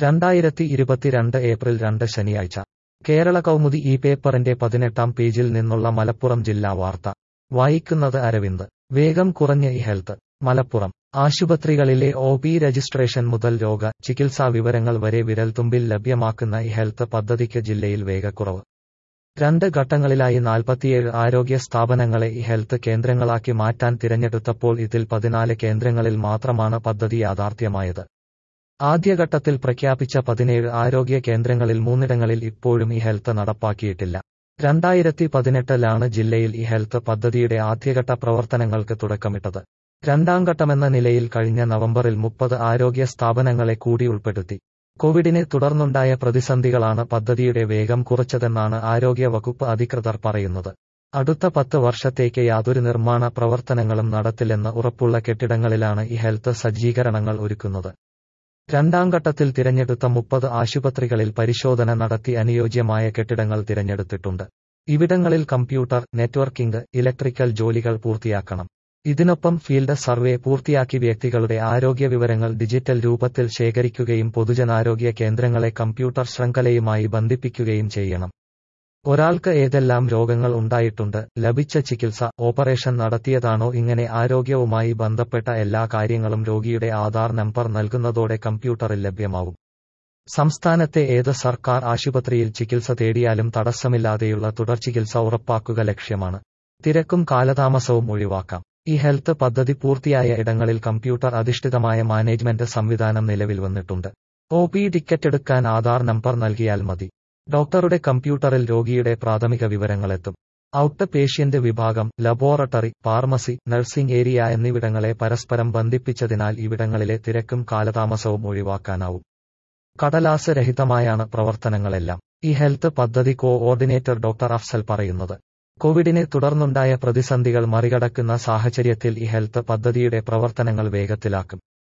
രണ്ടായിരത്തി ഇരുപത്തിരണ്ട് ഏപ്രിൽ രണ്ട് ശനിയാഴ്ച കേരള കൗമുദി ഈ പേപ്പറിന്റെ പതിനെട്ടാം പേജിൽ നിന്നുള്ള മലപ്പുറം ജില്ലാ വാർത്ത വായിക്കുന്നത് അരവിന്ദ് വേഗം കുറഞ്ഞ ഇ ഹെൽത്ത് മലപ്പുറം ആശുപത്രികളിലെ ഒ പി രജിസ്ട്രേഷൻ മുതൽ രോഗ ചികിത്സാ വിവരങ്ങൾ വരെ വിരൽത്തുമ്പിൽ ലഭ്യമാക്കുന്ന ഇ ഹെൽത്ത് പദ്ധതിക്ക് ജില്ലയിൽ വേഗക്കുറവ് രണ്ട് ഘട്ടങ്ങളിലായി നാൽപ്പത്തിയേഴ് ആരോഗ്യ സ്ഥാപനങ്ങളെ ഇ ഹെൽത്ത് കേന്ദ്രങ്ങളാക്കി മാറ്റാൻ തിരഞ്ഞെടുത്തപ്പോൾ ഇതിൽ പതിനാല് കേന്ദ്രങ്ങളിൽ മാത്രമാണ് പദ്ധതി യാഥാർത്ഥ്യമായത് ആദ്യഘട്ടത്തിൽ പ്രഖ്യാപിച്ച പതിനേഴ് ആരോഗ്യ കേന്ദ്രങ്ങളിൽ മൂന്നിടങ്ങളിൽ ഇപ്പോഴും ഇ ഹെൽത്ത് നടപ്പാക്കിയിട്ടില്ല രണ്ടായിരത്തി പതിനെട്ടിലാണ് ജില്ലയിൽ ഇ ഹെൽത്ത് പദ്ധതിയുടെ ആദ്യഘട്ട പ്രവർത്തനങ്ങൾക്ക് തുടക്കമിട്ടത് രണ്ടാം ഘട്ടമെന്ന നിലയിൽ കഴിഞ്ഞ നവംബറിൽ മുപ്പത് ആരോഗ്യ സ്ഥാപനങ്ങളെ കൂടി ഉൾപ്പെടുത്തി കോവിഡിനെ തുടർന്നുണ്ടായ പ്രതിസന്ധികളാണ് പദ്ധതിയുടെ വേഗം കുറച്ചതെന്നാണ് ആരോഗ്യ വകുപ്പ് അധികൃതർ പറയുന്നത് അടുത്ത പത്ത് വർഷത്തേക്ക് യാതൊരു നിർമ്മാണ പ്രവർത്തനങ്ങളും നടത്തില്ലെന്ന് ഉറപ്പുള്ള കെട്ടിടങ്ങളിലാണ് ഈ ഹെൽത്ത് സജ്ജീകരണങ്ങൾ ഒരുക്കുന്നത് രണ്ടാം ഘട്ടത്തിൽ തിരഞ്ഞെടുത്ത മുപ്പത് ആശുപത്രികളിൽ പരിശോധന നടത്തി അനുയോജ്യമായ കെട്ടിടങ്ങൾ തിരഞ്ഞെടുത്തിട്ടുണ്ട് ഇവിടങ്ങളിൽ കമ്പ്യൂട്ടർ നെറ്റ്വർക്കിംഗ് ഇലക്ട്രിക്കൽ ജോലികൾ പൂർത്തിയാക്കണം ഇതിനൊപ്പം ഫീൽഡ് സർവേ പൂർത്തിയാക്കി വ്യക്തികളുടെ ആരോഗ്യ വിവരങ്ങൾ ഡിജിറ്റൽ രൂപത്തിൽ ശേഖരിക്കുകയും പൊതുജനാരോഗ്യ കേന്ദ്രങ്ങളെ കമ്പ്യൂട്ടർ ശൃംഖലയുമായി ബന്ധിപ്പിക്കുകയും ചെയ്യണം ഒരാൾക്ക് ഏതെല്ലാം രോഗങ്ങൾ ഉണ്ടായിട്ടുണ്ട് ലഭിച്ച ചികിത്സ ഓപ്പറേഷൻ നടത്തിയതാണോ ഇങ്ങനെ ആരോഗ്യവുമായി ബന്ധപ്പെട്ട എല്ലാ കാര്യങ്ങളും രോഗിയുടെ ആധാർ നമ്പർ നൽകുന്നതോടെ കമ്പ്യൂട്ടറിൽ ലഭ്യമാവും സംസ്ഥാനത്തെ ഏത് സർക്കാർ ആശുപത്രിയിൽ ചികിത്സ തേടിയാലും തടസ്സമില്ലാതെയുള്ള തുടർചികിത്സ ഉറപ്പാക്കുക ലക്ഷ്യമാണ് തിരക്കും കാലതാമസവും ഒഴിവാക്കാം ഈ ഹെൽത്ത് പദ്ധതി പൂർത്തിയായ ഇടങ്ങളിൽ കമ്പ്യൂട്ടർ അധിഷ്ഠിതമായ മാനേജ്മെന്റ് സംവിധാനം നിലവിൽ വന്നിട്ടുണ്ട് ഒ പി ടിക്കറ്റ് എടുക്കാൻ ആധാർ നമ്പർ നൽകിയാൽ മതി ഡോക്ടറുടെ കമ്പ്യൂട്ടറിൽ രോഗിയുടെ പ്രാഥമിക വിവരങ്ങളെത്തും ഔട്ട് പേഷ്യന്റ് വിഭാഗം ലബോറട്ടറി ഫാർമസി നഴ്സിംഗ് ഏരിയ എന്നിവിടങ്ങളെ പരസ്പരം ബന്ധിപ്പിച്ചതിനാൽ ഇവിടങ്ങളിലെ തിരക്കും കാലതാമസവും ഒഴിവാക്കാനാവും കടലാസ് രഹിതമായാണ് പ്രവർത്തനങ്ങളെല്ലാം ഈ ഹെൽത്ത് പദ്ധതി കോഓർഡിനേറ്റർ ഡോക്ടർ അഫ്സൽ പറയുന്നത് കോവിഡിനെ തുടർന്നുണ്ടായ പ്രതിസന്ധികൾ മറികടക്കുന്ന സാഹചര്യത്തിൽ ഈ ഹെൽത്ത് പദ്ധതിയുടെ പ്രവർത്തനങ്ങൾ വേഗത്തിലാക്കും